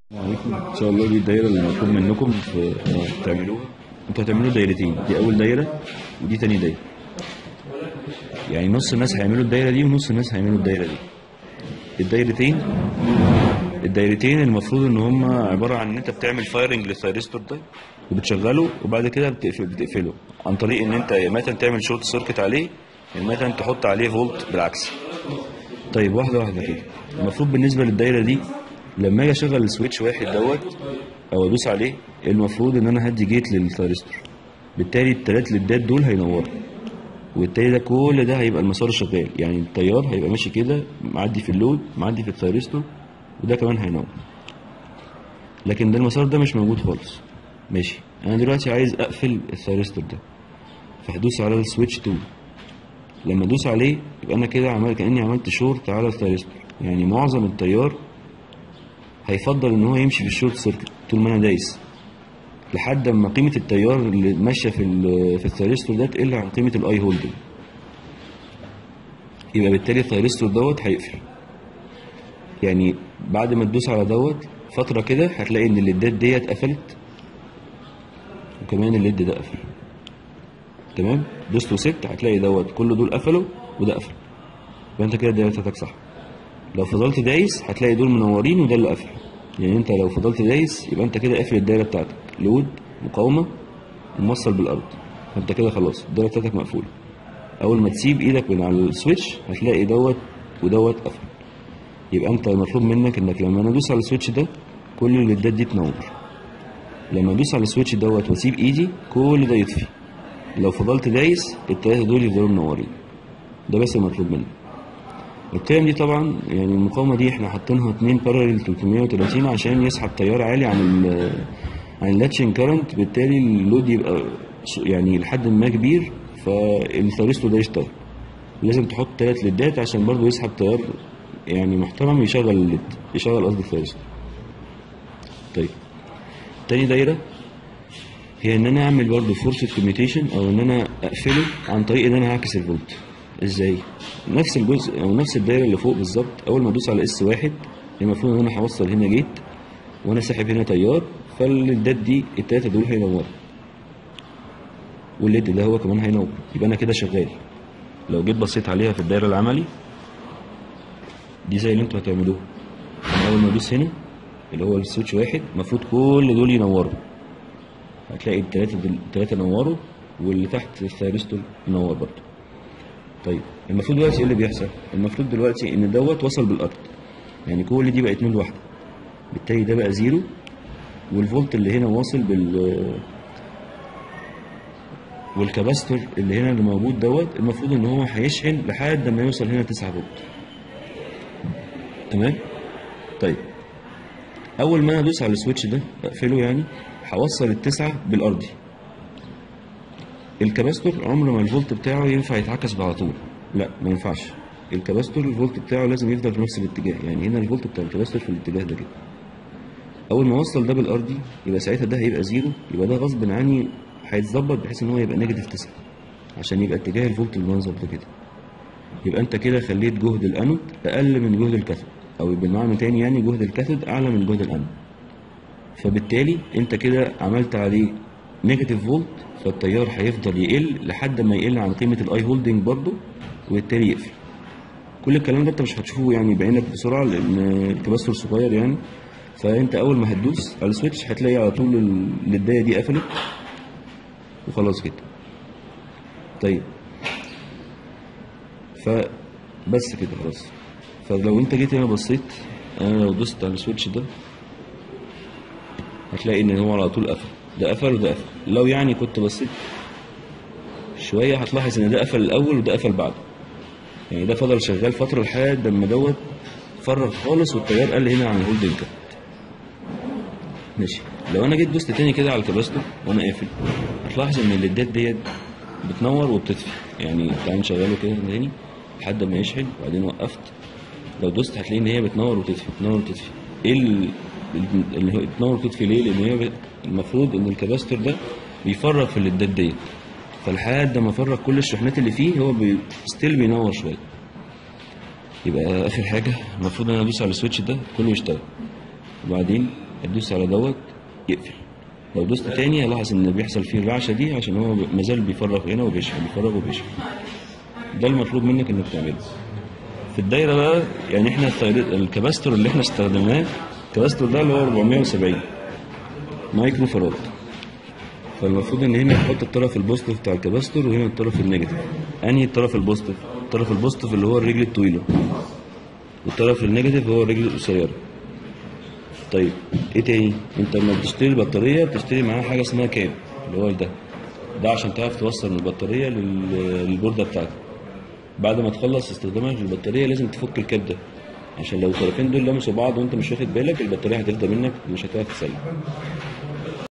عليكم ان شاء الله دي الدايره اللي مطلوب منكم في آه، تعملوها انتوا هتعملوا دايرتين دي اول دايره ودي تاني دايره يعني نص الناس هيعملوا الدايره دي ونص الناس هيعملوا الدايره دي الدايرتين الدايرتين المفروض ان هم عباره عن ان انت بتعمل فايرنج للثيرستور ده وبتشغله وبعد كده بتقفل بتقفله عن طريق ان انت يا مثلا تعمل شورت سيركت عليه يا مثلا تحط عليه فولت بالعكس طيب واحده واحده كده المفروض بالنسبه للدايره دي لما اجي اشغل السويتش واحد دوت او ادوس عليه المفروض ان انا هدي جيت للثيرستور بالتالي التلات ليدات دول هينوروا وبالتالي ده كل ده هيبقى المسار شغال يعني التيار هيبقى ماشي كده معدي في اللود معدي في الثيرستور وده كمان هينور لكن ده المسار ده مش موجود خالص ماشي انا دلوقتي عايز اقفل الثيرستور ده فهدوس على السويتش 2 لما ادوس عليه يبقى انا كده عمل كاني عملت شورت على الثيرستور يعني معظم التيار هيفضل ان هو يمشي في الشورت سيركت طول ما انا دايس لحد اما قيمه التيار اللي ماشيه في ال- في الثيرستور ده تقل عن قيمه الاي هولدنج يبقى بالتالي الثيرستور دوت هيقفل يعني بعد ما تدوس على دوت فتره كده هتلاقي ان الليدات ديت قفلت وكمان الليد ده قفل تمام دوست وسبت هتلاقي دوت كل دول قفلوا وده قفل يبقى انت كده الدايره بتاعتك صح لو فضلت دايس هتلاقي دول منورين وده اللي قافل يعني انت لو فضلت دايس يبقى انت كده قافل الدايره بتاعتك لود مقاومه وموصل بالارض فانت كده خلاص الدايره بتاعتك مقفوله اول ما تسيب ايدك من على السويتش هتلاقي دوت ودوت قفل يبقى انت المطلوب منك انك لما انا ادوس على السويتش ده كل الليدات دي تنور لما ادوس على السويتش دوت واسيب ايدي كل ده يطفي لو فضلت دايس التلاته دول يفضلوا منورين ده بس المطلوب منك القيم دي طبعا يعني المقاومه دي احنا حاطينها 2 باراليل 330 عشان يسحب تيار عالي عن ال عن اللاتشنج كارنت بالتالي اللود يبقى س- يعني لحد ما كبير فالثيرستور ده يشتغل لازم تحط تلات ليدات عشان برضه يسحب تيار يعني محترم يشغل الليد يشغل قصدي الثيرستور طيب تاني دايره هي ان انا اعمل برضه فرصه كوميوتيشن او ان انا اقفله عن طريق ان انا اعكس الفولت ازاي نفس الجزء او نفس الدايره اللي فوق بالظبط اول ما ادوس على اس واحد المفروض ان انا هوصل هنا جيت وانا ساحب هنا تيار فالليدات دي التلاته دول هينوروا والليد ده هو كمان هينور يبقى انا كده شغال لو جيت بصيت عليها في الدايره العملي دي زي اللي انتوا هتعملوها أنا اول ما ادوس هنا اللي هو السويتش واحد المفروض كل دول ينوروا هتلاقي التلاته دول التلاته نوروا واللي تحت الثيرستور ينور برضه طيب المفروض دلوقتي ايه اللي بيحصل؟ المفروض دلوقتي ان دوت وصل بالارض يعني كل دي بقت نود واحده بالتالي ده بقى زيرو والفولت اللي هنا واصل بال والكباستور اللي هنا اللي موجود دوت المفروض ان هو هيشحن لحد ما يوصل هنا 9 فولت تمام طيب اول ما انا ادوس على السويتش ده اقفله يعني هوصل التسعه بالارضي الكباستور عمره ما الفولت بتاعه ينفع يتعكس على طول لا ما ينفعش الكباستور الفولت بتاعه لازم يفضل في نفس الاتجاه يعني هنا الفولت بتاع الكباستور في الاتجاه ده كده اول ما اوصل ده بالارضي يبقى ساعتها ده هيبقى زيرو يبقى ده غصب عني هيتظبط بحيث ان هو يبقى نيجاتيف 9 عشان يبقى اتجاه الفولت بالمنظر ده كده يبقى انت كده خليت جهد الانود اقل من جهد الكاثود او بالمعنى تاني يعني جهد الكاثود اعلى من جهد الانود فبالتالي انت كده عملت عليه نيجاتيف فولت فالتيار هيفضل يقل لحد ما يقل عن قيمه الاي هولدنج برضه وبالتالي يقفل كل الكلام ده انت مش هتشوفه يعني بعينك بسرعه لان الكباستور صغير يعني فانت اول ما هتدوس على السويتش هتلاقي على طول ال- الدايه دي قفلت وخلاص كده طيب فبس كده خلاص فلو انت جيت هنا بصيت انا لو دوست على السويتش ده هتلاقي ان هو على طول قفل ده قفل وده قفل لو يعني كنت بصيت شويه هتلاحظ ان ده قفل الاول وده قفل بعده يعني ده فضل شغال فتره لحد اما دوت فرغ خالص والتيار قل هنا عن الهولدنج كات ماشي لو انا جيت دوست تاني كده على الكباستور وانا قافل هتلاحظ ان الليدات ديت بتنور وبتطفي يعني تعال نشغله كده تاني لحد ما يشحن وبعدين وقفت لو دوست هتلاقي ان هي بتنور وتطفي بتنور وتطفي ايه ال- ال- اللي هو بتنور وتطفي ليه؟ لان هي ب- المفروض ان الكباستور ده بيفرغ في الليدات ديت فلحد ما فرغ كل الشحنات اللي فيه هو بي... ستيل بينور شويه يبقى اخر حاجه المفروض ان انا ادوس على السويتش ده كله يشتغل وبعدين هتدوس على دوت يقفل لو دوست تاني هلاحظ ان بيحصل فيه الرعشه دي عشان هو مازال بيفرغ هنا وبيشحن بيفرغ وبيشحن ده المطلوب منك انك تعمله في الدايره بقى يعني احنا التيار- الكباستور اللي احنا استخدمناه الكباستور ده اللي هو 470 مايكرو فراد فالمفروض ان هنا نحط الطرف البوزيتيف بتاع الكباستور وهنا الطرف النيجاتيف انهي الطرف البوزيتيف الطرف البوزيتيف اللي هو الرجل الطويله والطرف النيجاتيف هو الرجل القصيره طيب ايه تاني انت لما بتشتري البطاريه بتشتري معاها حاجه اسمها كاب اللي هو ده ده عشان تعرف توصل من البطاريه لل- للبورده بتاعتك بعد ما تخلص استخدامك للبطاريه لازم تفك الكاب ده عشان لو الطرفين دول لمسوا بعض وانت مش واخد بالك البطاريه هتفضى منك ومش هتعرف تسلم